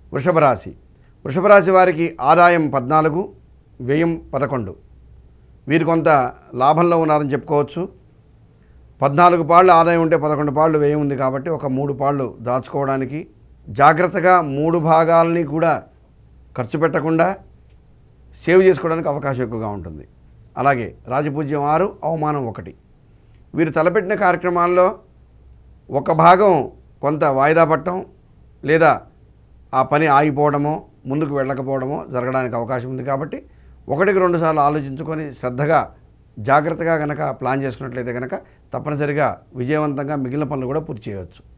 వృషభ రాశి వృషభ రాశి వారికి ఆదాయం పద్నాలుగు వ్యయం పదకొండు వీరు కొంత లాభంలో ఉన్నారని చెప్పుకోవచ్చు పద్నాలుగు పాళ్ళు ఆదాయం ఉంటే పదకొండు పాళ్ళు వ్యయం ఉంది కాబట్టి ఒక మూడు పాళ్ళు దాచుకోవడానికి జాగ్రత్తగా మూడు భాగాలని కూడా ఖర్చు పెట్టకుండా సేవ్ చేసుకోవడానికి అవకాశం ఎక్కువగా ఉంటుంది అలాగే రాజపూజ్యం ఆరు అవమానం ఒకటి వీరు తలపెట్టిన కార్యక్రమాల్లో ఒక భాగం కొంత వాయిదా పట్టడం లేదా ఆ పని ఆగిపోవడమో ముందుకు వెళ్ళకపోవడమో జరగడానికి అవకాశం ఉంది కాబట్టి ఒకటికి రెండు సార్లు ఆలోచించుకొని శ్రద్ధగా జాగ్రత్తగా కనుక ప్లాన్ చేసుకున్నట్లయితే కనుక తప్పనిసరిగా విజయవంతంగా మిగిలిన పనులు కూడా పూర్తి చేయవచ్చు